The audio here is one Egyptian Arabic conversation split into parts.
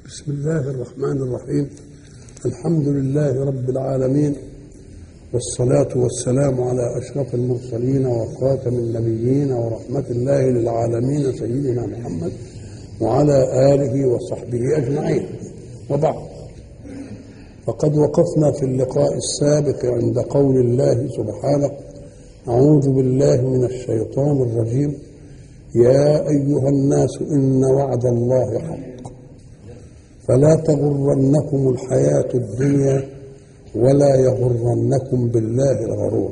بسم الله الرحمن الرحيم الحمد لله رب العالمين والصلاة والسلام على أشرف المرسلين وخاتم النبيين ورحمة الله للعالمين سيدنا محمد وعلى آله وصحبه أجمعين وبعد فقد وقفنا في اللقاء السابق عند قول الله سبحانه أعوذ بالله من الشيطان الرجيم يا أيها الناس إن وعد الله حق فلا تغرنكم الحياة الدنيا ولا يغرنكم بالله الغرور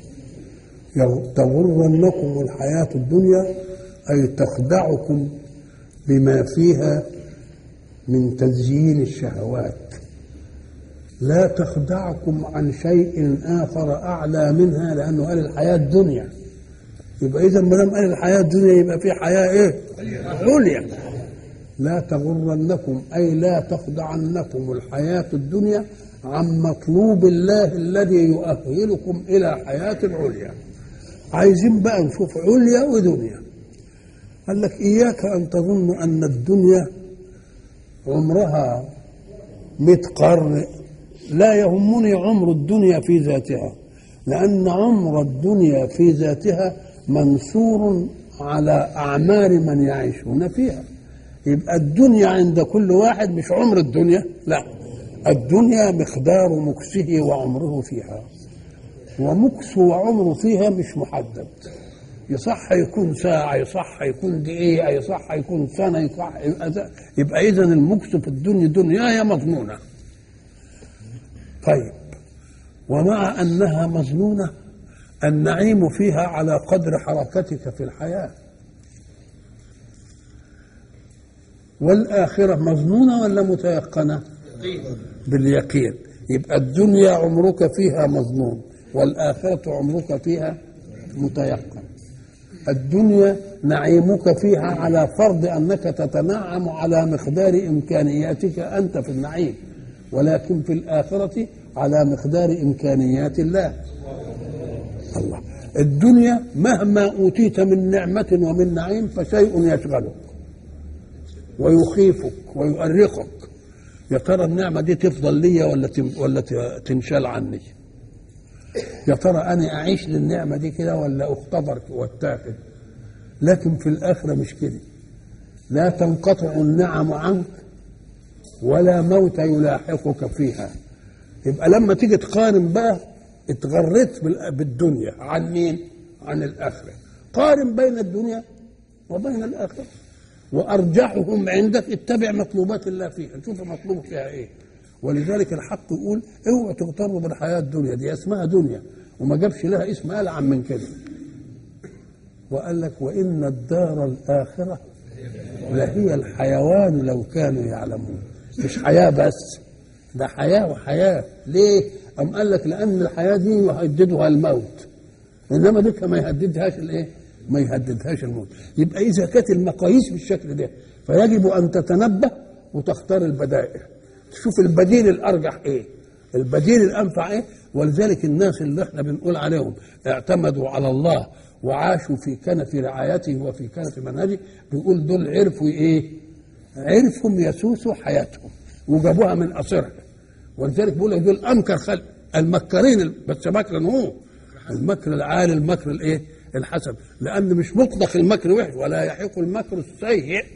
تغرنكم الحياة الدنيا أي تخدعكم بما فيها من تزيين الشهوات لا تخدعكم عن شيء آخر أعلى منها لأنه قال الحياة الدنيا يبقى إذا ما دام قال الحياة الدنيا يبقى في حياة إيه؟ عليا لا تغرنكم أي لا تخدعنكم الحياة الدنيا عن مطلوب الله الذي يؤهلكم إلى حياة عليا عايزين بقى نشوف عليا ودنيا قال لك إياك أن تظن أن الدنيا عمرها مئة قرن لا يهمني عمر الدنيا في ذاتها لأن عمر الدنيا في ذاتها منصور على أعمار من يعيشون فيها يبقى الدنيا عند كل واحد مش عمر الدنيا لا الدنيا مقدار مكسه وعمره فيها ومكسه وعمره فيها مش محدد يصح يكون ساعة يصح يكون دقيقة يصح يكون سنة يصح يبقى إذا المكس في الدنيا دنيا هي مظنونة طيب ومع أنها مظنونة النعيم فيها على قدر حركتك في الحياة والآخرة مظنونة ولا متيقنة باليقين يبقى الدنيا عمرك فيها مظنون والآخرة عمرك فيها متيقن الدنيا نعيمك فيها على فرض أنك تتنعم على مقدار إمكانياتك أنت في النعيم ولكن في الآخرة على مقدار إمكانيات الله الله الدنيا مهما أوتيت من نعمة ومن نعيم فشيء يشغلك ويخيفك ويؤرقك يا ترى النعمة دي تفضل لي ولا ولا تنشال عني يا ترى أنا أعيش للنعمة دي كده ولا أختبر واتاخد لكن في الآخرة مش كده لا تنقطع النعم عنك ولا موت يلاحقك فيها يبقى لما تيجي تقارن بقى اتغريت بالدنيا عن مين؟ عن الآخرة قارن بين الدنيا وبين الآخرة وأرجحهم عندك اتبع مطلوبات الله فيها نشوف مطلوب فيها إيه ولذلك الحق يقول اوعوا تغتروا بالحياة الدنيا دي اسمها دنيا وما جابش لها اسم ألعن من كده وقال لك وإن الدار الآخرة لهي الحيوان لو كانوا يعلمون مش حياة بس ده حياة وحياة ليه؟ أم قال لك لأن الحياة دي يهددها الموت إنما دي ما يهددهاش الإيه؟ ما يهددهاش الموت يبقى إذا كانت المقاييس بالشكل ده فيجب أن تتنبه وتختار البدائل تشوف البديل الأرجح إيه البديل الأنفع إيه ولذلك الناس اللي احنا بنقول عليهم اعتمدوا على الله وعاشوا في كنف رعايته وفي كنف منهجه بيقول دول عرفوا ايه عرفهم يسوسوا حياتهم وجابوها من قصرها ولذلك بيقول لك دول انكر خلق المكرين بس مكر هو المكر العالي المكر الايه الحسن لان مش مطلق المكر وحش ولا يحق المكر السيء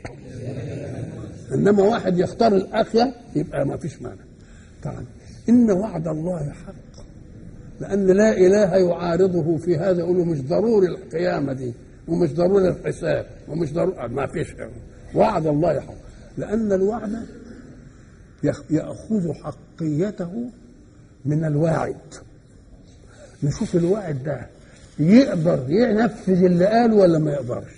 انما واحد يختار الاخيا يبقى ما فيش مانع طبعا ان وعد الله حق لان لا اله يعارضه في هذا يقول مش ضروري القيامه دي ومش ضروري الحساب ومش ضروري ما فيش وعد الله حق لان الوعد ياخذ حقيته من الواعد نشوف الواعد ده يقدر ينفذ اللي قاله ولا ما يقدرش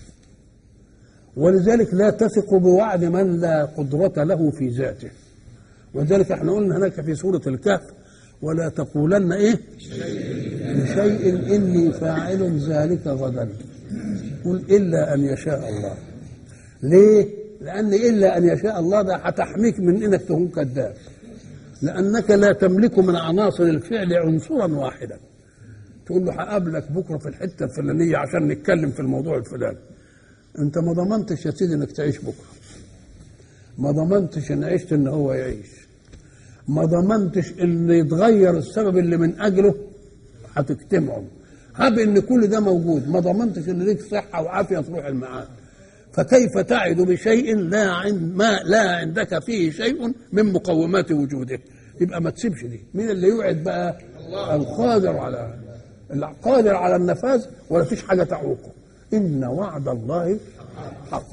ولذلك لا تثق بوعد من لا قدرة له في ذاته ولذلك احنا قلنا هناك في سورة الكهف ولا تقولن ايه لشيء اني فاعل ذلك غدا قل الا ان يشاء الله ليه لان الا ان يشاء الله ده هتحميك من انك تكون كذاب لانك لا تملك من عناصر الفعل عنصرا واحدا تقول له هقابلك بكره في الحته الفلانيه عشان نتكلم في الموضوع الفلاني انت ما ضمنتش يا سيدي انك تعيش بكره ما ضمنتش ان عشت ان هو يعيش ما ضمنتش ان يتغير السبب اللي من اجله هتجتمعوا هب ان كل ده موجود ما ضمنتش ان ليك صحه وعافيه تروح المعاد فكيف تعد بشيء لا عند ما لا عندك فيه شيء من مقومات وجوده يبقى ما تسيبش دي مين اللي يوعد بقى القادر على القادر على النفاذ ولا فيش حاجه تعوقه ان وعد الله حق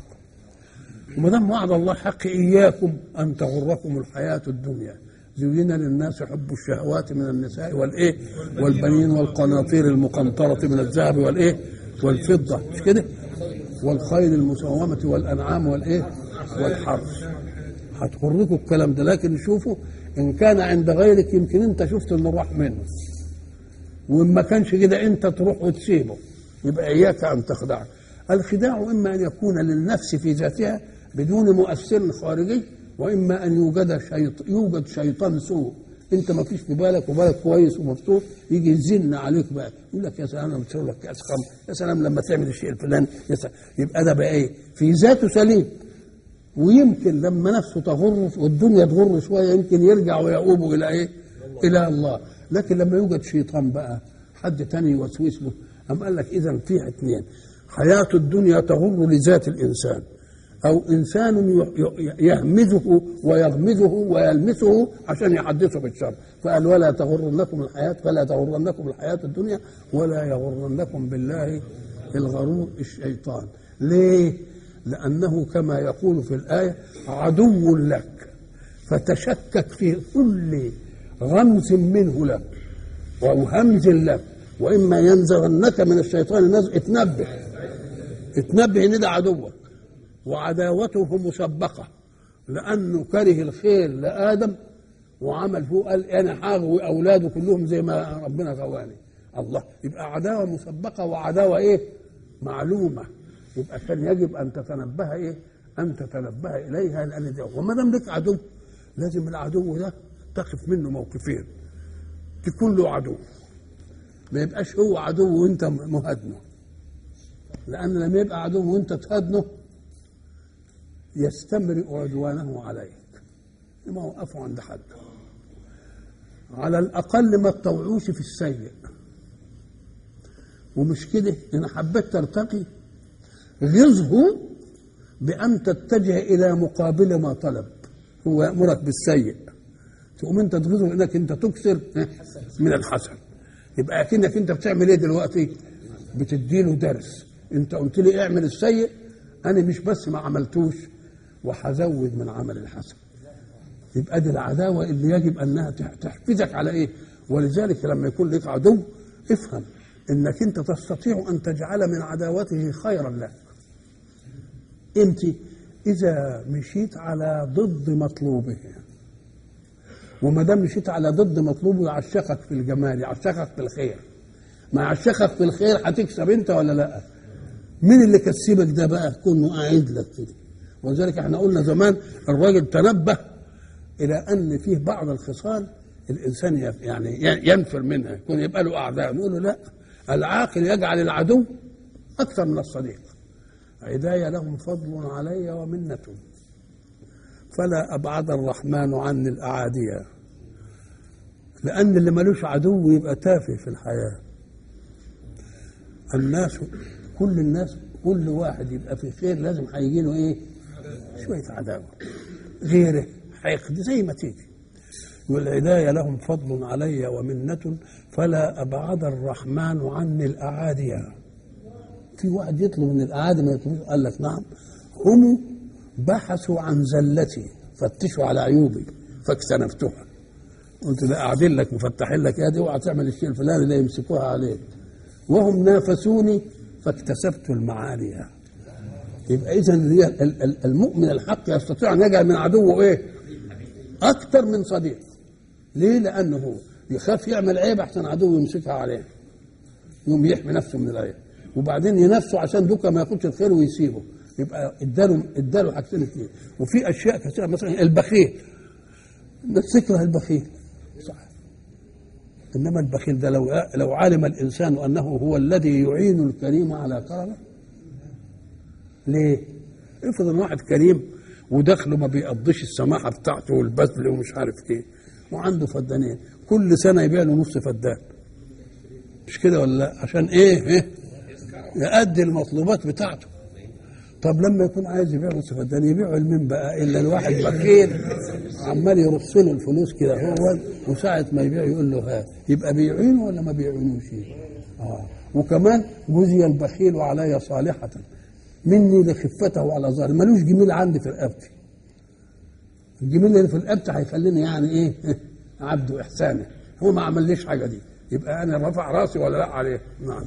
وما دام وعد الله حق اياكم ان تغركم الحياه الدنيا زين للناس حب الشهوات من النساء والايه والبنين والقناطير المقنطره من الذهب والايه والفضه مش كده والخيل المسومه والانعام والايه والحرث هتغركم الكلام ده لكن شوفوا ان كان عند غيرك يمكن انت شفت انه راح منه وان ما كانش كده انت تروح وتسيبه يبقى اياك ان تخدعه الخداع اما ان يكون للنفس في ذاتها بدون مؤثر خارجي واما ان يوجد شيط يوجد شيطان سوء انت ما فيش في بالك وبالك كويس ومبسوط يجي يزن عليك بقى يقول لك يا سلام لما تشرب لك كاس خمر يا سلام لما تعمل الشيء الفلاني يا سلام يبقى ده بقى ايه في ذاته سليم ويمكن لما نفسه تغر والدنيا تغر شويه يمكن يرجع ويؤوب الى ايه؟ الى الله لكن لما يوجد شيطان بقى حد تاني يوسوس له أم قال لك اذا فيها اثنين حياه الدنيا تغر لذات الانسان او انسان يهمزه ويغمزه ويلمسه عشان يحدثه بالشر فقال ولا تغرنكم الحياه فلا تغرنكم الحياه الدنيا ولا يغرنكم بالله الغرور الشيطان ليه لأنه كما يقول في الآية عدو لك فتشكك في كل غمز منه لك أو همز لك وإما ينزغنك من الشيطان نزغ اتنبه اتنبه إن ده عدوك وعداوته مسبقة لأنه كره الخير لآدم وعمل فوق قال أنا هاغوي أولاده كلهم زي ما ربنا غواني الله يبقى عداوة مسبقة وعداوة إيه معلومة يبقى كان يجب ان تتنبه ايه؟ ان تتنبه اليها لان ده وما دام لك عدو لازم العدو ده تقف منه موقفين تكون له عدو ما يبقاش هو عدو وانت مهادنه لان لما يبقى عدو وانت تهادنه يستمرئ عدوانه عليك ما وقفوا عند حد على الاقل ما تطوعوش في السيء ومش كده انا حبيت ترتقي غزه بأن تتجه إلى مقابل ما طلب هو يأمرك بالسيء تقوم أنت تغزه إنك أنت تكثر من الحسن يبقى أكنك أنت بتعمل إيه دلوقتي؟ بتديله درس أنت قلت لي اعمل السيء أنا مش بس ما عملتوش وهزود من عمل الحسن يبقى دي العداوة اللي يجب أنها تحفزك على إيه؟ ولذلك لما يكون لك عدو افهم انك انت تستطيع ان تجعل من عداوته خيرا لك انت اذا مشيت على ضد مطلوبه وما دام مشيت على ضد مطلوبه يعشقك في الجمال يعشقك في الخير ما يعشقك في الخير هتكسب انت ولا لا مين اللي كسبك ده بقى كونه قاعد لك كده ولذلك احنا قلنا زمان الراجل تنبه الى ان فيه بعض الخصال الانسان يعني ينفر منها يكون يبقى له اعداء نقول له لا العاقل يجعل العدو اكثر من الصديق عداية لهم فضل علي ومنة فلا أبعد الرحمن عني الأعادية لأن اللي ملوش عدو يبقى تافه في الحياة الناس كل الناس كل واحد يبقى في خير لازم هيجي له ايه؟ شوية عداوة غيره حقد زي ما تيجي والهداية لهم فضل علي ومنة فلا أبعد الرحمن عني الأعادية في واحد يطلب من الأعادي ما يطلبوش قال لك نعم هم بحثوا عن زلتي فتشوا على عيوبي فاكتنفتها قلت ده قاعدين لك مفتحين لك يا دي اوعى تعمل الشيء الفلاني ده يمسكوها عليك وهم نافسوني فاكتسبت المعالي يبقى اذا المؤمن الحق يستطيع ان يجعل من عدوه ايه؟ اكثر من صديق ليه؟ لانه هو يخاف يعمل عيب احسن عدو يمسكها عليه يوم يحمي نفسه من العيب وبعدين ينفسه عشان دوكا ما ياخدش الخير ويسيبه يبقى اداله اداله حاجتين اثنين وفي اشياء كثيره مثلا البخيل الناس تكره البخيل صح انما البخيل ده لو لو علم الانسان انه هو الذي يعين الكريم على كرمه ليه؟ افرض ان واحد كريم ودخله ما بيقضيش السماحه بتاعته والبذل ومش عارف ايه وعنده فدانين كل سنه يبيع له نص فدان مش كده ولا لا عشان ايه ايه يأدي المطلوبات بتاعته طب لما يكون عايز يبيع نص فدان يبيعه لمين بقى الا الواحد بخيل عمال يرص له الفلوس كده هو وساعه ما يبيع يقول له ها يبقى بيعينه ولا ما بيعينوش اه وكمان جزي البخيل علي صالحه مني لخفته على ظهري ملوش جميل عندي في رقبتي الجميل اللي في رقبتي هيخليني يعني ايه عبد احساني هو ما عمليش حاجه دي يبقى انا رفع راسي ولا لا عليه نعم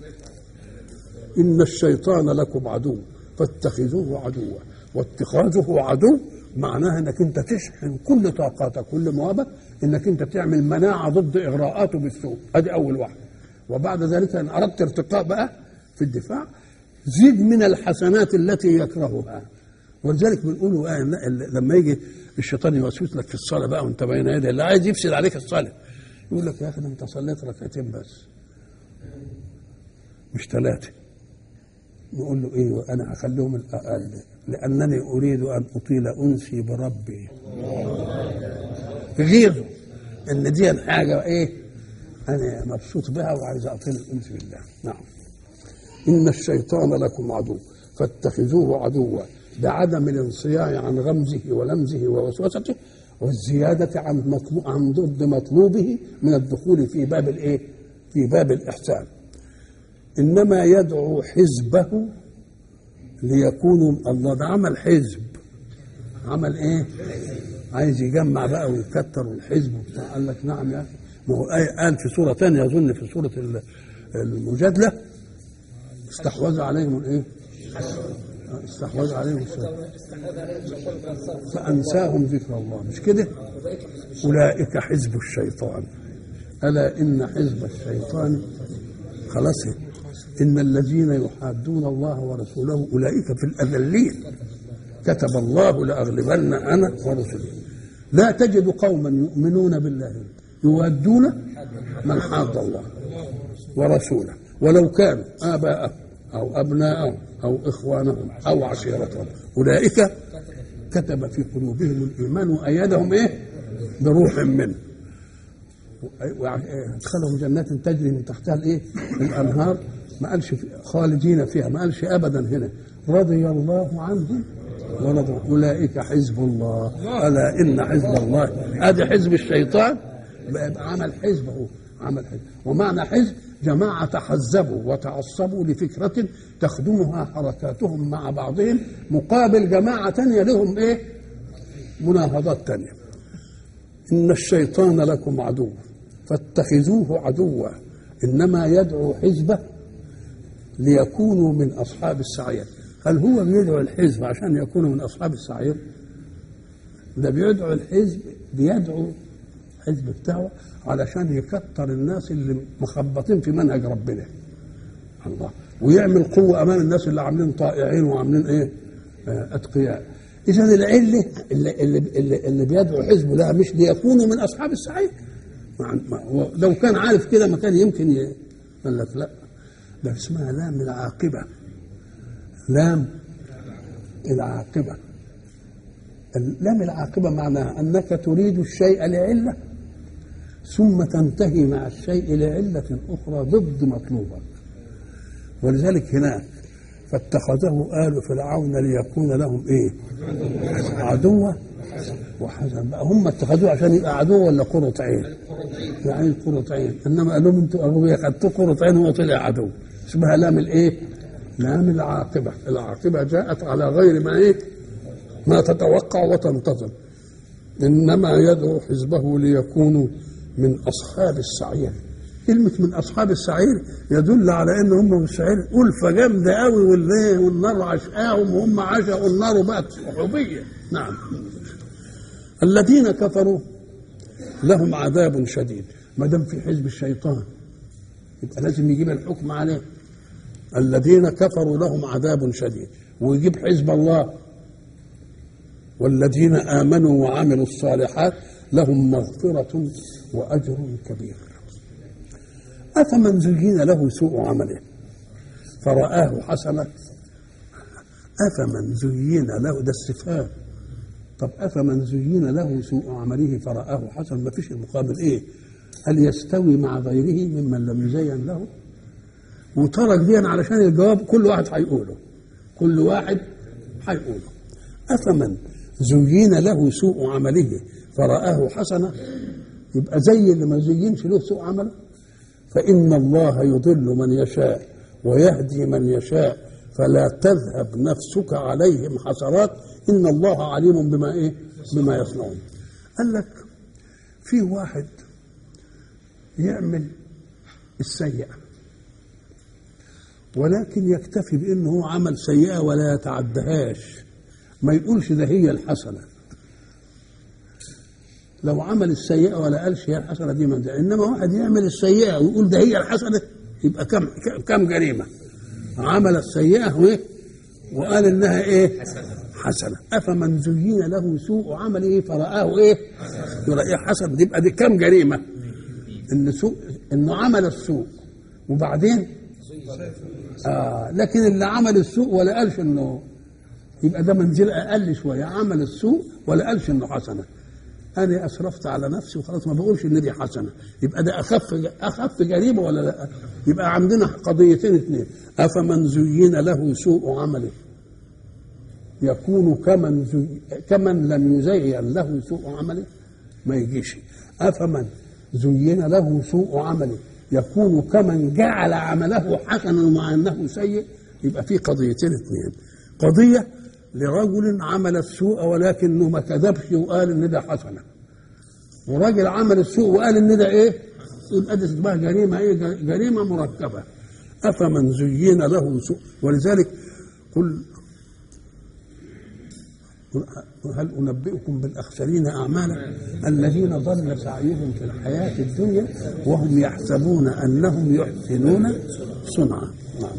ان الشيطان لكم عدو فاتخذوه عدوا واتخاذه عدو معناها انك انت تشحن كل طاقاتك كل موابك انك انت تعمل مناعه ضد اغراءاته بالسوء ادي اول واحده وبعد ذلك ان اردت ارتقاء بقى في الدفاع زد من الحسنات التي يكرهها ولذلك بنقول آه لما يجي الشيطان يوسوس لك في الصلاه بقى وانت بين يدي اللي عايز يفسد عليك الصلاه يقول لك يا اخي انت صليت ركعتين بس مش ثلاثه نقول له ايه وانا هخليهم الاقل لانني اريد ان اطيل انسي بربي غير ان دي حاجه ايه انا مبسوط بها وعايز اطيل الانس بالله نعم ان الشيطان لكم عدو فاتخذوه عدوا بعدم الانصياع عن غمزه ولمزه ووسوسته والزيادة عن مطلوب عن ضد مطلوبه من الدخول في باب الايه؟ في باب الإحسان. إنما يدعو حزبه ليكونوا الله ده عمل حزب عمل ايه؟ عايز يجمع بقى ويكتر الحزب وبتاع قال لك نعم يا اخي ما هو قال في سورة ثانية أظن في سورة المجادلة استحوذ عليهم الايه؟ استحوذ عليهم الشيطان فأنساهم ذكر الله مش كده أولئك حزب الشيطان ألا إن حزب الشيطان خلاص إن الذين يحادون الله ورسوله أولئك في الأذلين كتب الله لأغلبن أنا ورسلي لا تجد قوما يؤمنون بالله يودون من حاد الله ورسوله ولو كانوا آباءهم أو أبناءهم أو إخوانهم أو عشيرتهم أولئك كتب في قلوبهم الإيمان وأيدهم إيه بروح منه ادخلهم جنات تجري من تحتها الايه؟ الانهار ما قالش خالدين فيها ما قالش ابدا هنا رضي الله عنهم ورضوا اولئك حزب الله الا ان حزب الله ادي حزب الشيطان بقى عمل حزب اهو عمل حزب ومعنى حزب جماعة تحزبوا وتعصبوا لفكرة تخدمها حركاتهم مع بعضهم مقابل جماعة تانية لهم ايه مناهضات تانية إن الشيطان لكم عدو فاتخذوه عدوا إنما يدعو حزبه ليكونوا من أصحاب السعير هل هو بيدعو الحزب عشان يكونوا من أصحاب السعير ده بيدعو الحزب بيدعو الحزب بتاعه علشان يكتر الناس اللي مخبطين في منهج ربنا الله ويعمل قوة أمام الناس اللي عاملين طائعين وعاملين إيه آه أتقياء إذا العلة اللي, اللي, اللي, اللي بيدعو حزبه لا مش ليكونوا من أصحاب السعير لو كان عارف كده ما كان يمكن ي... قال لك لا ده اسمها لام العاقبة لام العاقبة لام العاقبة معناها أنك تريد الشيء لعلة ثم تنتهي مع الشيء لعلة أخرى ضد مطلوبك ولذلك هناك فاتخذه آل فرعون ليكون لهم إيه عدوا وحزن بقى هم اتخذوه عشان يبقى عدو ولا قرة عين يعني قرة عين انما قال لهم انتوا اغبياء خدتوا قرة عين وهو طلع عدو اسمها لام الايه؟ لام العاقبة العاقبة جاءت على غير ما ايه؟ ما تتوقع وتنتظر انما يدعو حزبه ليكونوا من اصحاب السعير كلمة من أصحاب السعير يدل على إن هم من السعير ألفة جامدة قوي والليل والنار عشقاهم وهم عشقوا النار وبقت صحوبية نعم الذين كفروا لهم عذاب شديد ما دام في حزب الشيطان يبقى لازم يجيب الحكم عليه الذين كفروا لهم عذاب شديد ويجيب حزب الله والذين آمنوا وعملوا الصالحات لهم مغفرة وأجر كبير أفمن زين له سوء عمله فرآه حسنا أفمن زين له ده استفهام طب افمن زين له سوء عمله فرآه حسن ما فيش المقابل ايه هل يستوي مع غيره ممن لم يزين له وترك دي علشان الجواب كل واحد هيقوله كل واحد هيقوله افمن زين له سوء عمله فرآه حسنا يبقى زي اللي ما زينش له سوء عمله فإن الله يضل من يشاء ويهدي من يشاء فلا تذهب نفسك عليهم حسرات إن الله عليم بما إيه بما يصنعون قال لك في واحد يعمل السيئة ولكن يكتفي بأنه هو عمل سيئة ولا يتعدهاش ما يقولش ده هي الحسنة لو عمل السيئة ولا قالش هي الحسنة دي من ده إنما واحد يعمل السيئة ويقول ده هي الحسنة يبقى كم كم جريمة عمل السيئة وإيه وقال إنها إيه حسنة أفمن زين له سوء عمله فرآه إيه يرى حسن يبقى دي كم جريمة إن سوء إنه عمل السوء وبعدين آه لكن اللي عمل السوء ولا قالش إنه يبقى ده منزل أقل شوية عمل السوء ولا قالش إنه حسنة انا اسرفت على نفسي وخلاص ما بقولش ان دي حسنه يبقى ده اخف اخف جريمه ولا لا يبقى عندنا قضيتين اثنين افمن زين له سوء عمله يكون كمن زي كمن لم يزين له سوء عمله ما يجيش افمن زين له سوء عمله يكون كمن جعل عمله حسنا مع انه سيء يبقى في قضيتين اثنين قضيه لرجل عمل السوء ولكنه ما كذبش وقال ان ده حسنه وراجل عمل السوء وقال ان ده ايه يبقى دي اسمها جريمه ايه جريمه مركبه افمن زين له سوء ولذلك قل هل انبئكم بالاخسرين اعمالا الذين ضل سعيهم في الحياه الدنيا وهم يحسبون انهم يحسنون صنعا نعم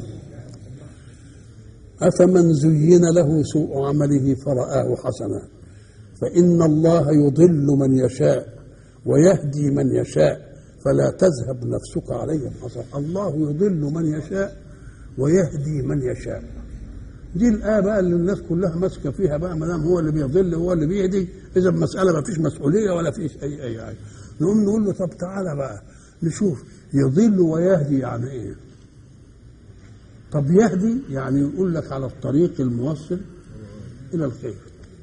أفمن زين له سوء عمله فرآه حسنا فإن الله يضل من يشاء ويهدي من يشاء فلا تذهب نفسك عليهم حسنا الله يضل من يشاء ويهدي من يشاء دي الآية بقى اللي الناس كلها ماسكة فيها بقى ما دام هو اللي بيضل هو اللي بيهدي إذا المسألة ما فيش مسؤولية ولا فيش أي أي حاجة نقوم نقول له طب تعالى بقى نشوف يضل ويهدي يعني إيه طب يهدي يعني يقول لك على الطريق الموصل الى الخير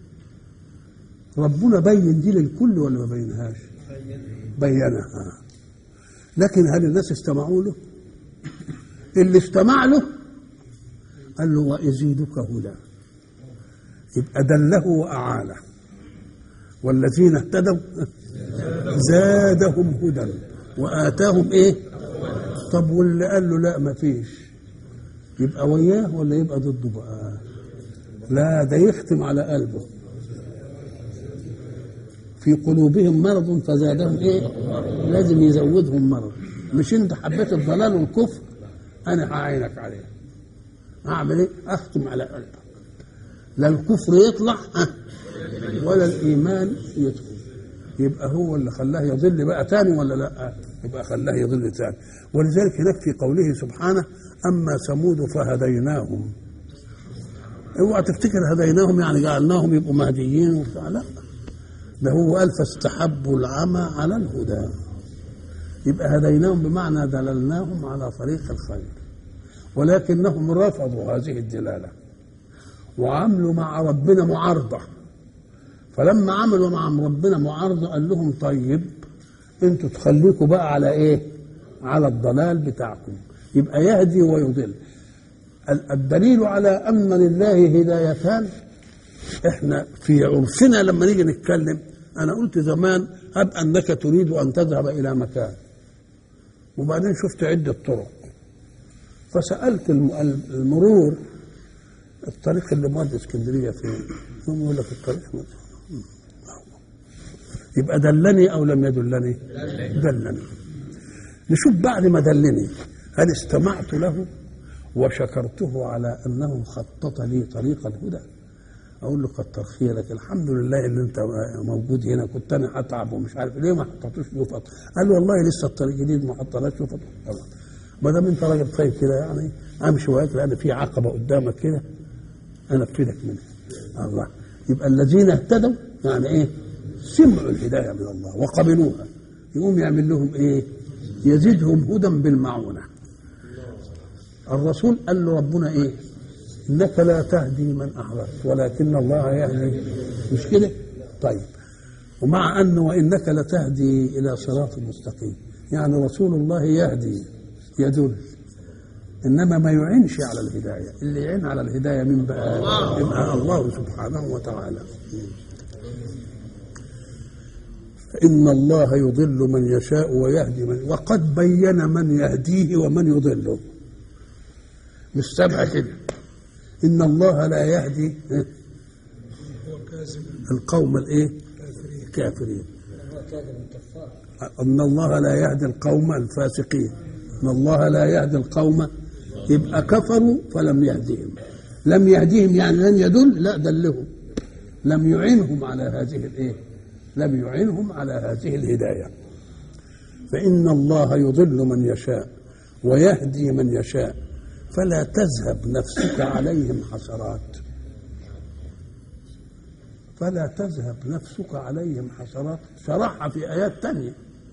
ربنا بين دي للكل ولا ما بينهاش بينها لكن هل الناس استمعوا له اللي استمع له قال له وازيدك هدى يبقى دله واعانه والذين اهتدوا زادهم هدى واتاهم ايه طب واللي قال له لا ما فيش يبقى وياه ولا يبقى ضده بقى لا ده يختم على قلبه في قلوبهم مرض فزادهم ايه لازم يزودهم مرض مش انت حبيت الضلال والكفر انا هعينك عليه اعمل ايه اختم على قلبك لا الكفر يطلع ولا الايمان يدخل يبقى هو اللي خلاه يضل بقى تاني ولا لا يبقى خلاه يضل تاني ولذلك هناك في قوله سبحانه أما ثمود فهديناهم اوعى تفتكر هديناهم يعني جعلناهم يبقوا مهديين وبتاع لا ده هو قال فاستحبوا العمى على الهدى يبقى هديناهم بمعنى دللناهم على طريق الخير ولكنهم رفضوا هذه الدلاله وعملوا مع ربنا معارضه فلما عملوا مع ربنا معارضه قال لهم طيب انتوا تخليكم بقى على ايه؟ على الضلال بتاعكم يبقى يهدي ويضل الدليل على ان لله هدايتان احنا في عرفنا لما نيجي نتكلم انا قلت زمان اب انك تريد ان تذهب الى مكان وبعدين شفت عده طرق فسالت المرور الطريق اللي مودي اسكندريه فين؟ هم يقول لك الطريق يبقى دلني او لم يدلني؟ دلني نشوف بعد ما دلني هل استمعت له وشكرته على انه خطط لي طريق الهدى اقول له كتر خيرك الحمد لله اللي انت موجود هنا كنت انا اتعب ومش عارف ليه ما حطيتوش يفط قال له والله لسه الطريق جديد ما حطيناش يفط ما دام انت راجل طيب كده يعني امشي وقت لان في عقبه قدامك كده انفذك منها الله يبقى الذين اهتدوا يعني ايه سمعوا الهدايه من الله وقبلوها يقوم يعمل لهم ايه يزيدهم هدى بالمعونه الرسول قال له ربنا ايه انك لا تهدي من احببت ولكن الله يهدي مش كده طيب ومع انه وانك لتهدي الى صراط مستقيم يعني رسول الله يهدي يدل انما ما يعينش على الهدايه اللي يعين على الهدايه من بقى يبقى الله سبحانه وتعالى فإن الله يضل من يشاء ويهدي من وقد بين من يهديه ومن يضله مش سبعة كده إن الله لا يهدي القوم الإيه؟ الكافرين ان الله لا يهدي القوم الفاسقين ان الله لا يهدي القوم يبقى كفروا فلم يهديهم لم يهديهم يعني لم يدل لا دلهم لم يعينهم على هذه الايه لم يعينهم على هذه الهدايه فان الله يضل من يشاء ويهدي من يشاء فلا تذهب نفسك عليهم حسرات فلا تذهب نفسك عليهم حسرات شرحها في آيات تانية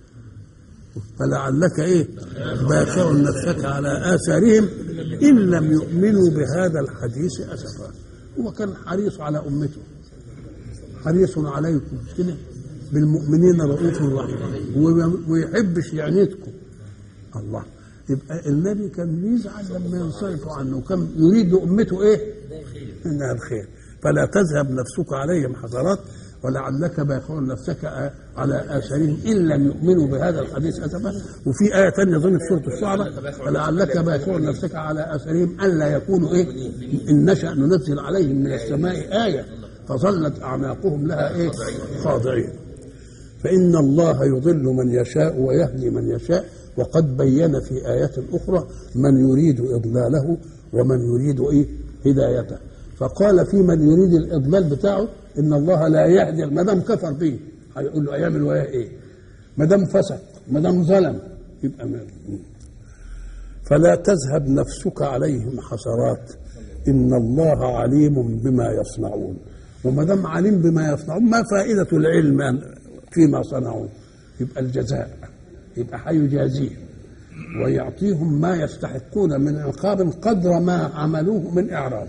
فلعلك ايه باخع نفسك على آثارهم إن لم يؤمنوا بهذا الحديث أسفا هو كان حريص على أمته حريص عليكم مش كده بالمؤمنين رؤوف رحيم وما يحبش يعنيتكم الله يبقى النبي كان يزعل لما ينصرفوا عنه وكان يريد أمته ايه انها الخير فلا تذهب نفسك عليهم حسرات ولعلك باخع نفسك على اثارهم ان لم يؤمنوا بهذا الحديث اسفا وفي ايه ثانيه ضمن سوره الشعراء فلعلك باخع نفسك على اثارهم الا يكونوا ايه ان نشا ننزل عليهم من السماء ايه فظلت اعناقهم لها ايه خاضعين فان الله يضل من يشاء ويهدي من يشاء وقد بين في ايات اخرى من يريد اضلاله ومن يريد ايه هدايته فقال في من يريد الاضلال بتاعه ان الله لا يهدي ما دام كفر به هيقول له ايام الولاء ايه ما دام فسق ما دام ظلم يبقى ما فلا تذهب نفسك عليهم حسرات ان الله عليم بما يصنعون وما دام عليم بما يصنعون ما فائده العلم فيما صنعوا يبقى الجزاء يبقى هيجازيهم ويعطيهم ما يستحقون من عقاب قدر ما عملوه من اعراض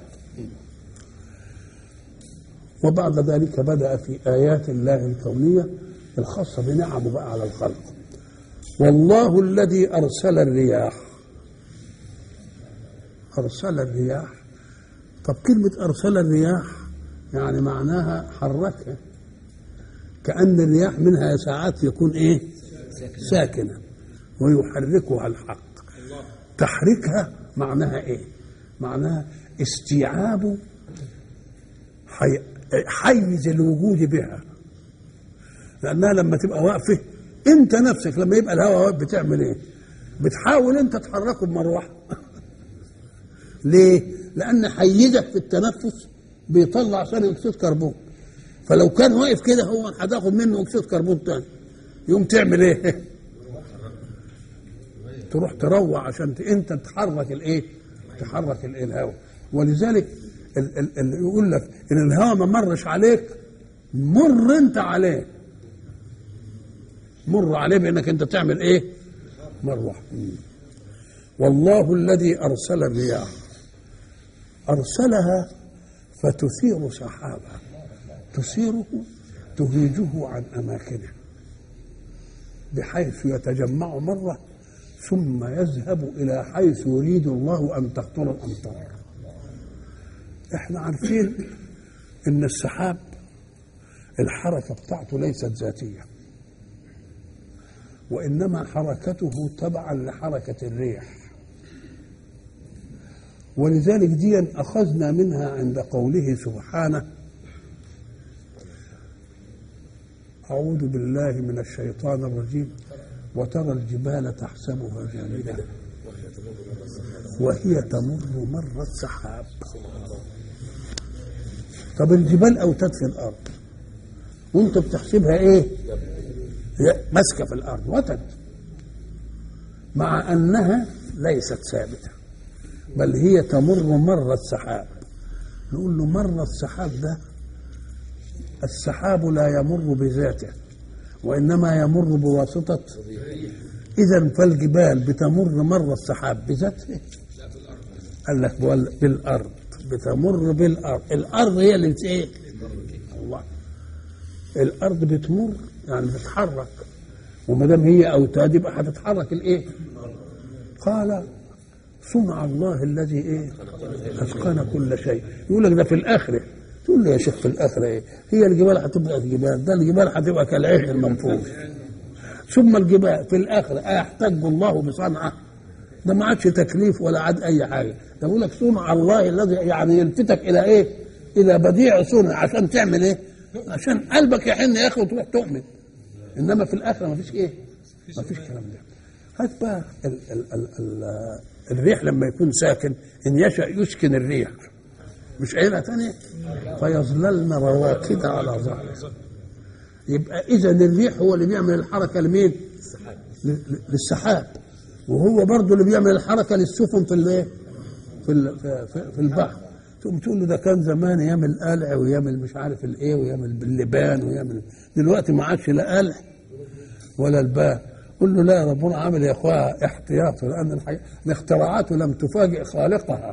وبعد ذلك بدأ في آيات الله الكونية الخاصة بنعمه بقى على الخلق والله الذي أرسل الرياح أرسل الرياح طب كلمة أرسل الرياح يعني معناها حركها كأن الرياح منها ساعات يكون إيه ساكنة ويحركها الحق تحريكها معناها إيه معناها استيعاب حي... حيز الوجود بها لانها لما تبقى واقفه انت نفسك لما يبقى الهواء واقف بتعمل ايه بتحاول انت تحركه بمروحه ليه لان حيزك في التنفس بيطلع ثاني اكسيد كربون فلو كان واقف كده هو هتاخد منه اكسيد كربون تاني يوم تعمل ايه تروح تروع عشان انت تحرك الايه تحرك الايه الهواء ولذلك اللي يقول لك ان الهوى ما مرش عليك مر انت عليه مر عليه بانك انت تعمل ايه مروح والله الذي ارسل الرياح ارسلها فتثير سحابا تثيره تهيجه عن اماكنه بحيث يتجمع مره ثم يذهب الى حيث يريد الله ان تقطر الامطار احنا عارفين ان السحاب الحركه بتاعته ليست ذاتيه وانما حركته تبعا لحركه الريح ولذلك دي اخذنا منها عند قوله سبحانه اعوذ بالله من الشيطان الرجيم وترى الجبال تحسبها جامده وهي تمر مر السحاب طب الجبال اوتاد في الارض وانت بتحسبها ايه هي ماسكه في الارض وتد مع انها ليست ثابته بل هي تمر مر السحاب نقول له مر السحاب ده السحاب لا يمر بذاته وإنما يمر بواسطة إذا فالجبال بتمر مر السحاب بذاته قال لك بول- بالأرض بتمر بالأرض الأرض هي اللي بت- إيه الله الأرض بتمر يعني بتتحرك وما دام هي أوتاد يبقى هتتحرك الإيه قال صنع الله الذي ايه اتقن كل شيء يقول لك ده في الاخره تقول له يا شيخ في الاخره ايه هي الجبال هتبقى جبال ده الجبال هتبقى كالعهن المنفوش ثم الجبال في الاخره ايحتج الله بصنعه ده ما عادش تكليف ولا عاد اي حاجه ده يقول لك صنع الله الذي يعني يلفتك الى ايه الى بديع صنع عشان تعمل ايه عشان قلبك يحن يا اخي وتروح تؤمن انما في الاخره ما فيش ايه ما فيش كلام ده هات بقى ال ال ال ال الريح لما يكون ساكن ان يشا يسكن الريح مش قايلها تانية فيظللن رواكد على ظهره يبقى اذا الريح هو اللي بيعمل الحركه لمين؟ ل- ل- للسحاب وهو برضه اللي بيعمل الحركه للسفن في الايه؟ في ال- في- في- في البحر تقوم تقول له ده كان زمان يعمل قلع ويعمل مش عارف الايه ويعمل باللبان ويعمل دلوقتي ما عادش لا قلع ولا الباء قل له لا ربنا عامل يا اخويا احتياط لان الحاجة الاختراعات لم تفاجئ خالقها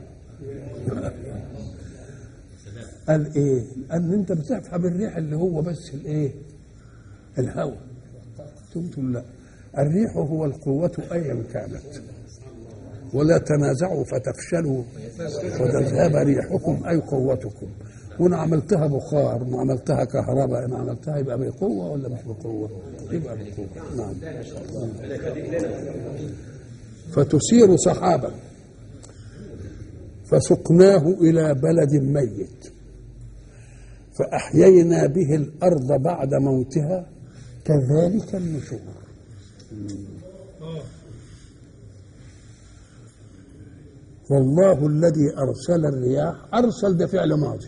قال ايه؟ قال انت بتفهم الريح اللي هو بس الايه؟ الهواء قلت له لا الريح هو القوة أيا كانت ولا تنازعوا فتفشلوا وتذهب ريحكم أي قوتكم وإن عملتها بخار وإن عملتها كهرباء إن عملتها يبقى بقوة ولا مش بقوة؟ يبقى بقوة نعم فتثير سحابا فسقناه إلى بلد ميت فأحيينا به الأرض بعد موتها كذلك النشور والله الذي أرسل الرياح أرسل ده فعل ماضي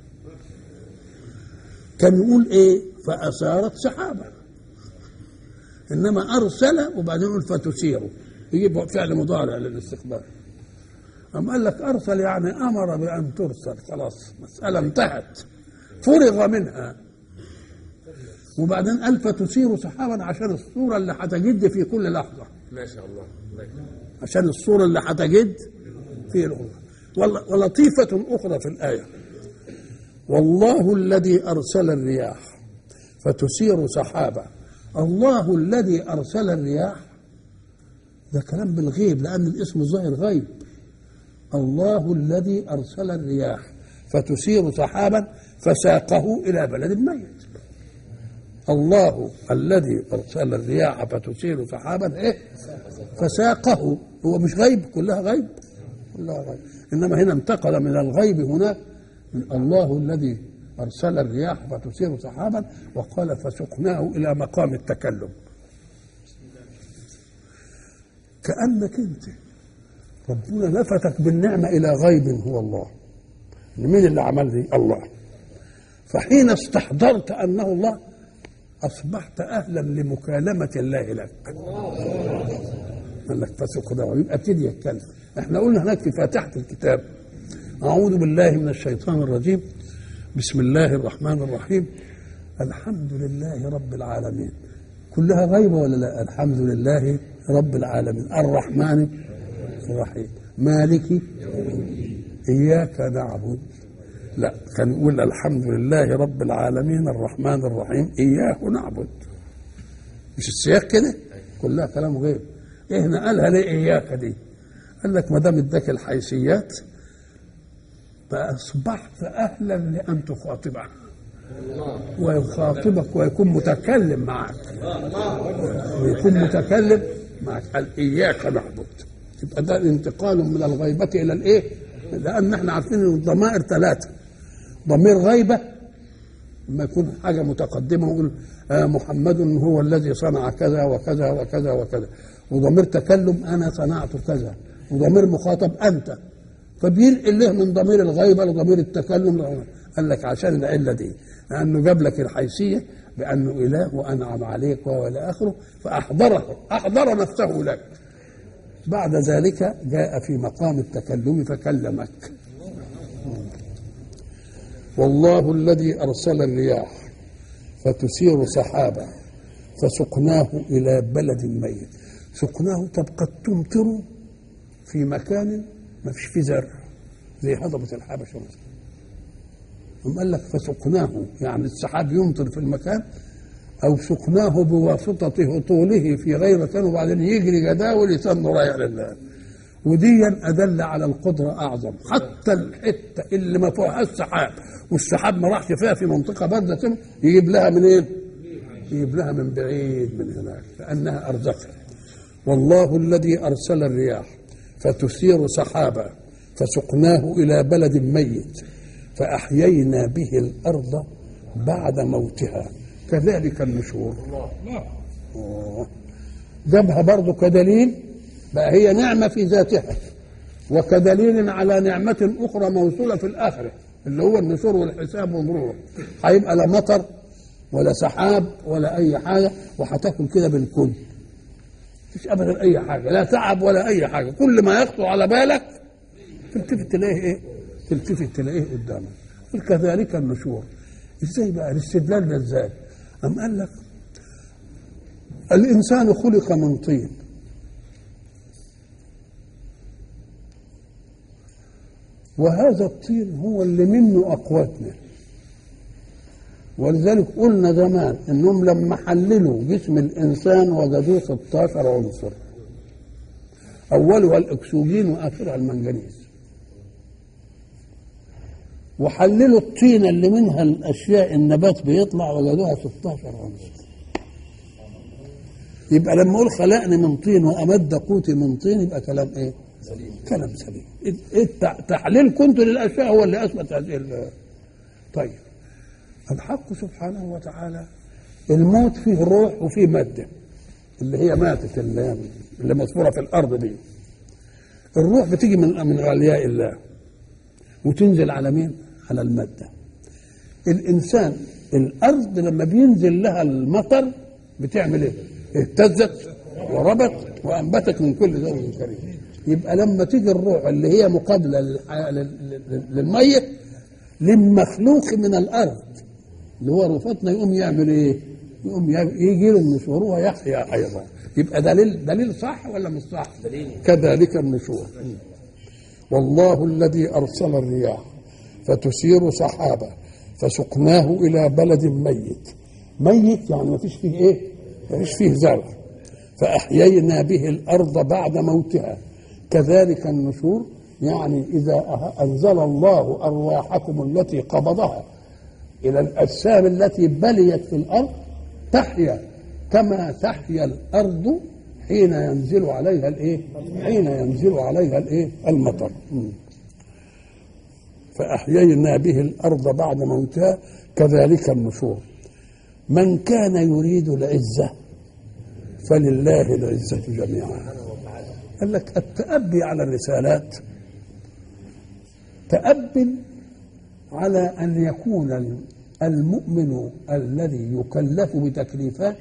كان يقول إيه فأثارت سحابا إنما أرسل وبعدين يقول فتسير يجيب فعل مضارع للاستقبال أم قال لك أرسل يعني أمر بأن ترسل خلاص مسألة انتهت فرغ منها وبعدين قال فتسير سحابا عشان الصورة اللي هتجد في كل لحظة ما شاء الله عشان الصورة اللي هتجد في الأخرى ول- ولطيفة أخرى في الآية والله الذي أرسل الرياح فتثير سحابا الله الذي أرسل الرياح ده كلام بالغيب لأن الاسم الظاهر غيب الله الذي أرسل الرياح فتثير سحابا فساقه إلى بلد ميت الله الذي أرسل الرياح فتثير سحابا إيه فساقه هو مش غيب كلها غيب كلها غيب إنما هنا انتقل من الغيب هناك من الله الذي أرسل الرياح فتثير سحابا وقال فسقناه إلى مقام التكلم كأنك أنت ربنا لفتك بالنعمة إلى غيب هو الله مين اللي عمل دي الله فحين استحضرت أنه الله أصبحت أهلا لمكالمة الله لك قال لك فسق ده يبقى ابتدي يتكلم احنا قلنا هناك في فاتحة الكتاب أعوذ بالله من الشيطان الرجيم بسم الله الرحمن الرحيم الحمد لله رب العالمين كلها غيبة ولا لا الحمد لله رب العالمين الرحمن الرحيم مالك إياك نعبد لا كان يقول الحمد لله رب العالمين الرحمن الرحيم إياه نعبد مش السياق كده كلها كلام غيب إيه هنا قالها ليه إياك دي قال لك ما دام اداك الحيثيات فأصبحت أهلا لأن تخاطبه ويخاطبك ويكون متكلم معك ويكون متكلم معك قال إياك نعبد يبقى ده انتقال من الغيبة إلى الإيه؟ لأن احنا عارفين إن الضمائر ثلاثة ضمير غيبة لما يكون حاجة متقدمة ويقول آه محمد هو الذي صنع كذا وكذا وكذا وكذا وضمير تكلم أنا صنعت كذا وضمير مخاطب أنت فبينقل له من ضمير الغيبة لضمير التكلم قال لك عشان العلة دي لأنه جاب لك الحيثية بأنه إله وأنعم عليك وإلى آخره فأحضره أحضر نفسه لك بعد ذلك جاء في مقام التكلم فكلمك والله الذي أرسل الرياح فتثير سحابا فسقناه إلى بلد ميت سقناه تبقى تمطر في مكان ما فيش فيه زرع زي هضبة الحبشة مثلا ثم قال لك فسقناه يعني السحاب يمطر في المكان أو سقناه بواسطة هطوله في غير مكان وبعدين يجري جداول يتنه رايح لله وديا أدل على القدرة أعظم حتى الحتة اللي ما فيهاش سحاب والسحاب ما راحش فيها في منطقة باردة يجيب لها منين؟ يجيب لها من بعيد من هناك لأنها أرزقها والله الذي أرسل الرياح فتثير سحابا فسقناه إلى بلد ميت فأحيينا به الأرض بعد موتها كذلك النشور آه. جابها برضو كدليل بقى هي نعمة في ذاتها وكدليل على نعمة أخرى موصولة في الآخرة اللي هو النشور والحساب والمرور هيبقى لا مطر ولا سحاب ولا أي حاجة وهتاكل كده بالكل مفيش أبدا أي حاجة لا تعب ولا أي حاجة كل ما يخطر على بالك تلتفت تلاقيه إيه؟ تلتفت تلاقيه قدامك كذلك النشور ازاي بقى الاستدلال ده ازاي؟ أم قال لك الإنسان خلق من طين وهذا الطين هو اللي منه أقواتنا ولذلك قلنا زمان انهم لما حللوا جسم الانسان وجدوه 16 عنصر اولها الاكسجين واخرها المنجنيز وحللوا الطينه اللي منها الاشياء النبات بيطلع وجدوها 16 عنصر يبقى لما اقول خلقني من طين وامد قوتي من طين يبقى كلام ايه؟ سليم كلام سليم تحليل كنت للاشياء هو اللي اثبت هذه طيب الحق سبحانه وتعالى الموت فيه روح وفيه مادة اللي هي ماتت اللي, اللي مذكورة في الأرض دي الروح بتيجي من من علياء الله وتنزل على مين؟ على المادة الإنسان الأرض لما بينزل لها المطر بتعمل إيه؟ اهتزت وربت وأنبتت من كل زوج كريم يبقى لما تيجي الروح اللي هي مقابلة للمية للمخلوق من الأرض اللي هو رفضنا يقوم يعمل ايه؟ يقوم يجي له النشور ويحيا ايضا يبقى دليل دليل صح ولا مش صح؟ دليل كذلك النشور والله الذي ارسل الرياح فتثير سحابا فسقناه الى بلد ميت ميت يعني ما فيش فيه ايه؟ ما فيش فيه زرع فاحيينا به الارض بعد موتها كذلك النشور يعني اذا انزل الله ارواحكم التي قبضها إلى الأجسام التي بليت في الأرض تحيا كما تحيا الأرض حين ينزل عليها الإيه؟ حين ينزل عليها الإيه؟ المطر. فأحيينا به الأرض بعد موتها كذلك النشور. من كان يريد العزة فلله العزة جميعا. قال لك التأبي على الرسالات تأب على أن يكون المؤمن الذي يكلف بتكليفات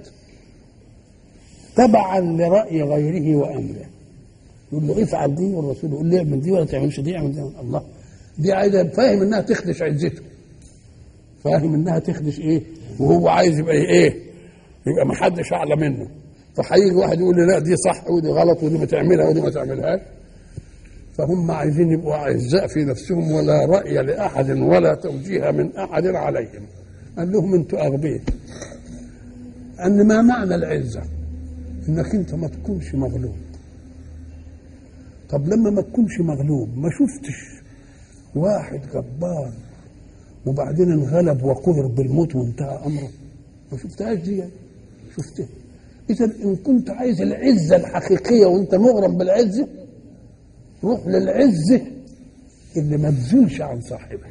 تبعا لرأي غيره وأمره يقول له افعل دي والرسول يقول له اعمل دي ولا تعملش دي اعمل دي الله دي عايزه فاهم انها تخدش عزته فاهم انها تخدش ايه وهو عايز يبقى ايه يبقى ما حدش اعلى منه فهيجي واحد يقول لي لا دي صح ودي غلط ودي ما تعملها ودي ما تعملهاش فهم عايزين يبقوا اعزاء في نفسهم ولا راي لاحد ولا توجيه من احد عليهم قال لهم انتوا اغبياء ان ما معنى العزه انك انت ما تكونش مغلوب طب لما ما تكونش مغلوب ما شفتش واحد جبار وبعدين انغلب وقهر بالموت وانتهى امره ما شفتهاش دي شفتها اذا ان كنت عايز العزه الحقيقيه وانت مغرم بالعزه روح للعزه اللي ما تزولش عن صاحبها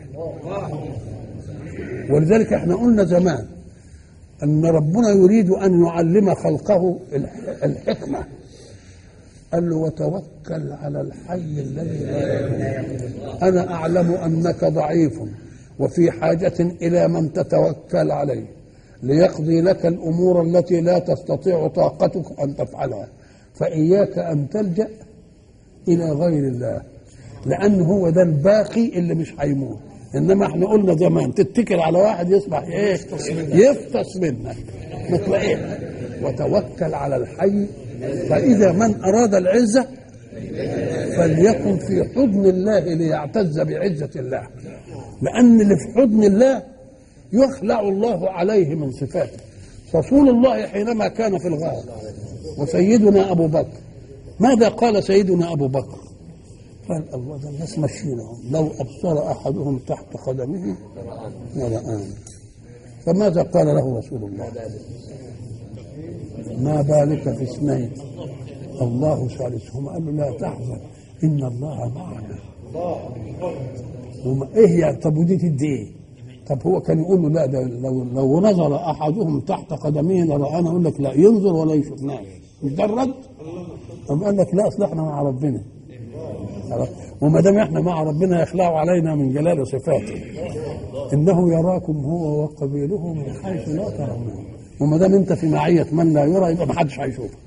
ولذلك احنا قلنا زمان ان ربنا يريد ان يعلم خلقه الحكمه قال له وتوكل على الحي الذي لا يموت انا اعلم انك ضعيف وفي حاجه الى من تتوكل عليه ليقضي لك الامور التي لا تستطيع طاقتك ان تفعلها فاياك ان تلجا الى غير الله لان هو ده الباقي اللي مش هيموت انما احنا قلنا زمان تتكل على واحد يصبح ايه يفطس منك ما تلاقيه وتوكل على الحي فاذا من اراد العزه فليكن في حضن الله ليعتز بعزه الله لان اللي في حضن الله يخلع الله عليه من صفاته رسول الله حينما كان في الغار وسيدنا ابو بكر ماذا قال سيدنا ابو بكر قال الله ده الناس ماشيين لو ابصر احدهم تحت قدمه لرآني فماذا قال له رسول الله ما بالك في اثنين الله ثالثهما قال له لا تحزن ان الله معنا وما ايه يعني طب ودي تدي ايه؟ طب هو كان يقول له لا ده لو لو نظر احدهم تحت قدميه لرآنا اقول لك لا ينظر ولا يشوفناش مش ده الرد؟ طب قال لك لا اصل احنا مع ربنا وما دام احنا مع ربنا يخلع علينا من جلال صفاته انه يراكم هو وقبيله من حيث لا ترونه وما دام انت في معيه من لا يرى يبقى ما حدش هيشوفك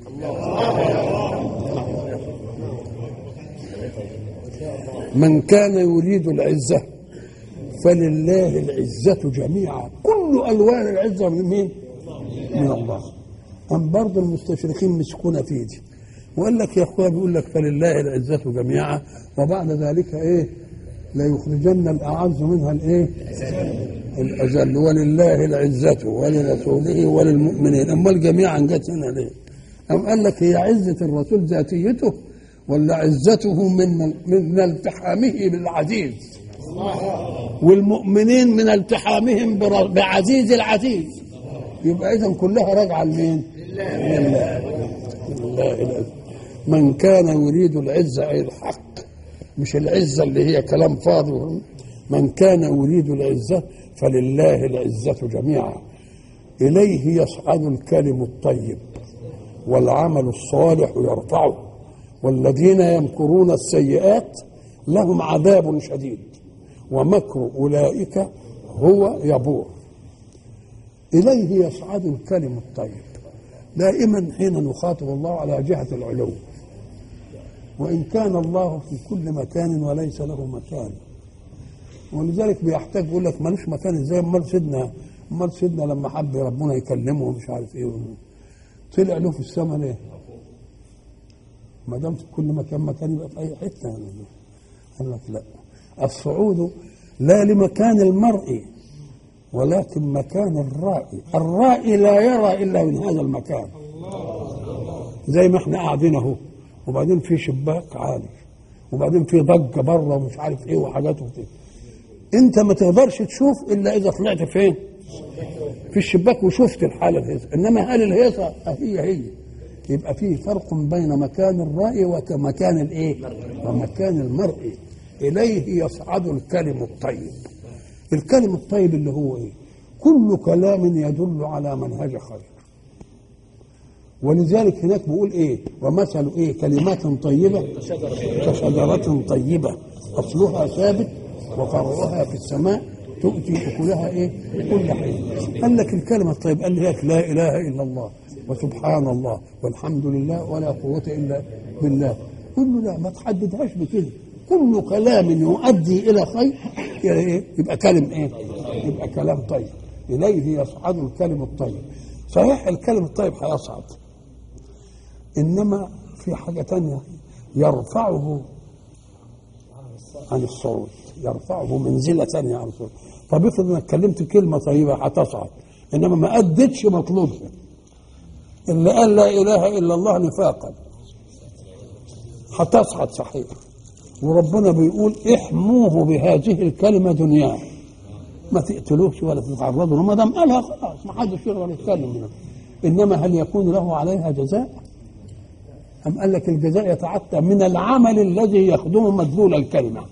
من كان يريد العزه فلله العزه جميعا كل الوان العزه من مين؟ من الله أم برضه المستشرقين مسكونة في دي وقال لك يا اخويا بيقول لك فلله العزة جميعا وبعد ذلك ايه لا يخرجن الأعز منها الايه الأذل ولله العزة ولرسوله وللمؤمنين أمال جميعا جت هنا ليه أم قال لك هي عزة الرسول ذاتيته ولا عزته من من التحامه بالعزيز والمؤمنين من التحامهم بعزيز العزيز يبقى اذا كلها راجعه لمين؟ لله لله العزة من كان يريد العزة أي الحق مش العزة اللي هي كلام فاضي من كان يريد العزة فلله العزة جميعا إليه يصعد الكلم الطيب والعمل الصالح يرفعه والذين يمكرون السيئات لهم عذاب شديد ومكر أولئك هو يبور إليه يصعد الكلم الطيب دائما حين نخاطب الله على جهة العلو وإن كان الله في كل مكان وليس له مكان ولذلك بيحتاج يقول لك ملوش مكان ازاي امال سيدنا امال سيدنا لما حب ربنا يكلمه ومش عارف ايه طلع له في السماء ليه؟ ما دام في كل مكان مكان يبقى في اي حته يعني قال لك لا الصعود لا لمكان المرء ولكن مكان الرائي الرائي لا يرى الا من هذا المكان زي ما احنا قاعدين اهو وبعدين في شباك عالي وبعدين في ضجه بره ومش عارف ايه وحاجات وكده انت ما تقدرش تشوف الا اذا طلعت فين في الشباك وشفت الحاله الهيصه انما هل الهيصه هي هي يبقى فيه فرق بين مكان الرائي ومكان الايه ومكان المرئي اليه يصعد الكلم الطيب الكلم الطيب اللي هو ايه كل كلام يدل على منهج خير ولذلك هناك بيقول ايه ومثل ايه كلمات طيبة كشجرة طيبة أصلها ثابت وفرعها في السماء تؤتي أكلها ايه كل حين قال لك الكلمة الطيبة قال لك لا إله إلا الله وسبحان الله والحمد لله ولا قوة إلا بالله قل له لا ما تحددهاش بكده كل كلام يؤدي الى خير يبقى كلم ايه؟ يبقى كلام طيب اليه يصعد الكلم الطيب صحيح الكلم الطيب هيصعد انما في حاجه تانية يرفعه عن الصعود يرفعه منزله ثانيه عن الصعود طب افرض انك اتكلمت كلمه طيبه هتصعد انما ما ادتش مطلوبها اللي قال لا اله الا الله نفاقا هتصعد صحيح وربنا بيقول احموه بهذه الكلمة دنياه ما تقتلوش ولا تتعرضوا له ما دام قالها خلاص ما حدش يقدر يتكلم منه انما هل يكون له عليها جزاء؟ أم قال لك الجزاء يتعتى من العمل الذي يخدم مدلول الكلمة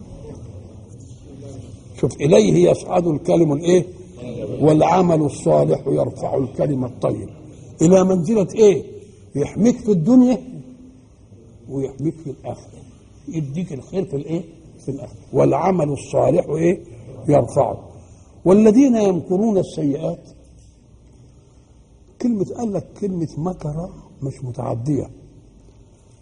شوف إليه يصعد الكلم الإيه والعمل الصالح يرفع الكلمة الطيب إلى منزلة إيه يحميك في الدنيا ويحميك في الآخرة يديك الخير في الايه؟ في الاخره والعمل الصالح ايه؟ يرفعه والذين يمكرون السيئات كلمة قال لك كلمة مكر مش متعدية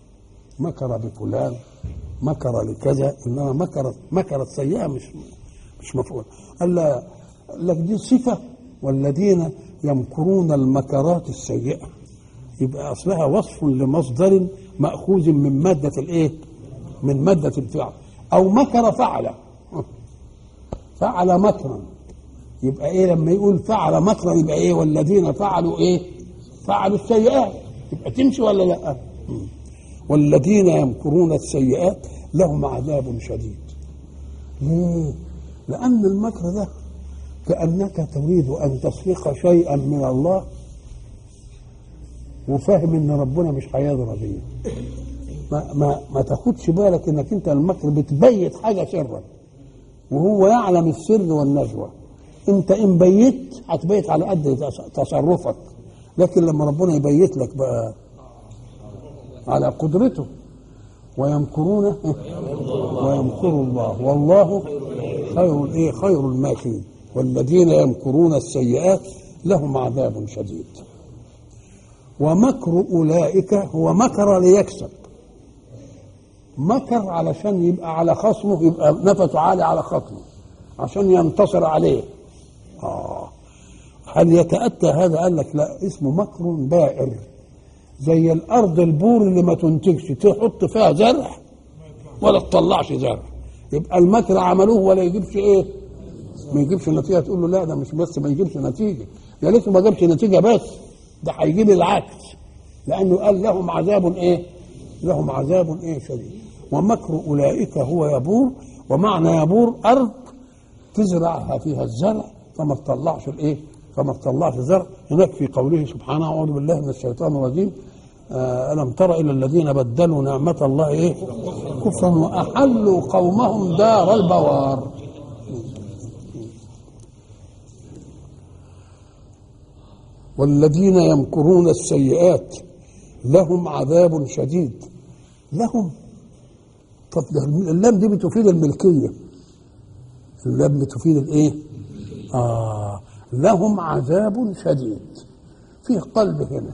مكر بفلان مكر لكذا انما مكرت مكرت سيئة مش مش مفعول قال لا لك دي صفة والذين يمكرون المكرات السيئة يبقى أصلها وصف لمصدر مأخوذ من مادة الإيه؟ من مادة الفعل أو مكر فعل فعل مكرا يبقى إيه لما يقول فعل مكرا يبقى إيه والذين فعلوا إيه؟ فعلوا السيئات يبقى تمشي ولا لا؟ والذين يمكرون السيئات لهم عذاب شديد ليه؟ لأن المكر ده كأنك تريد أن تسرق شيئا من الله وفاهم ان ربنا مش هيضرب بيه ما, ما, ما تاخدش بالك انك انت المكر بتبيت حاجه سرا وهو يعلم السر والنجوى انت ان بيت هتبيت على قد تصرفك لكن لما ربنا يبيت لك بقى على قدرته ويمكرون ويمكر الله والله خير ايه خير الماكرين والذين يمكرون السيئات لهم عذاب شديد ومكر اولئك هو مكر ليكسب مكر علشان يبقى على خصمه يبقى نفسه عالي على خصمه عشان ينتصر عليه آه. هل يتأتى هذا قال لك لا اسمه مكر بائر زي الارض البور اللي ما تنتجش تحط فيها زرع ولا تطلعش زرع يبقى المكر عملوه ولا يجيبش ايه ما يجيبش نتيجه تقول له لا ده مش بس ما يجيبش نتيجه يا لسه ما جابش نتيجه بس ده هيجيب العكس لانه قال لهم عذاب ايه لهم عذاب ايه شديد ومكر اولئك هو يبور ومعنى يبور ارض تزرعها فيها الزرع فما تطلعش الايه فما تطلعش زرع هناك في قوله سبحانه اعوذ بالله من الشيطان الرجيم آه الم تر الى الذين بدلوا نعمه الله ايه كفرا واحلوا قومهم دار البوار والذين يمكرون السيئات لهم عذاب شديد لهم طب ده اللام دي بتفيد الملكيه اللام بتفيد الايه اه لهم عذاب شديد فيه قلب هنا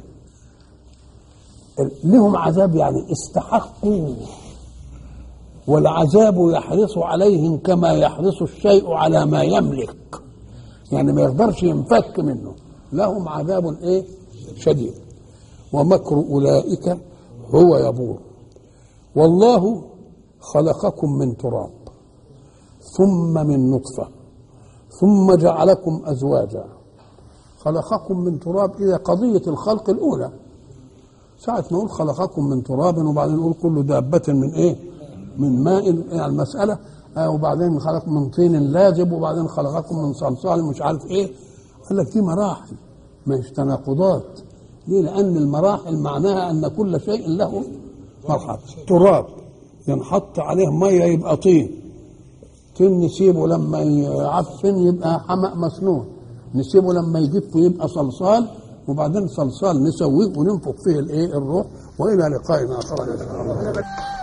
لهم عذاب يعني استحقوا والعذاب يحرص عليهم كما يحرص الشيء على ما يملك يعني ما يقدرش ينفك منه لهم عذاب ايه شديد ومكر اولئك هو يبور والله خلقكم من تراب ثم من نطفه ثم جعلكم ازواجا خلقكم من تراب الى قضيه الخلق الاولى ساعة ما نقول خلقكم من تراب وبعدين نقول كل دابة من ايه؟ من ماء يعني المسألة آه وبعدين خلقكم من طين لازب وبعدين خلقكم من صلصال مش عارف ايه قال لك دي مراحل مش تناقضات ليه؟ لأن المراحل معناها أن كل شيء له مرحلة تراب ينحط عليه مية يبقى طين طين نسيبه لما يعفن يبقى حمأ مسنون نسيبه لما يجف يبقى صلصال وبعدين صلصال نسويه وننفخ فيه الايه الروح والى لقاء اخر ان شاء الله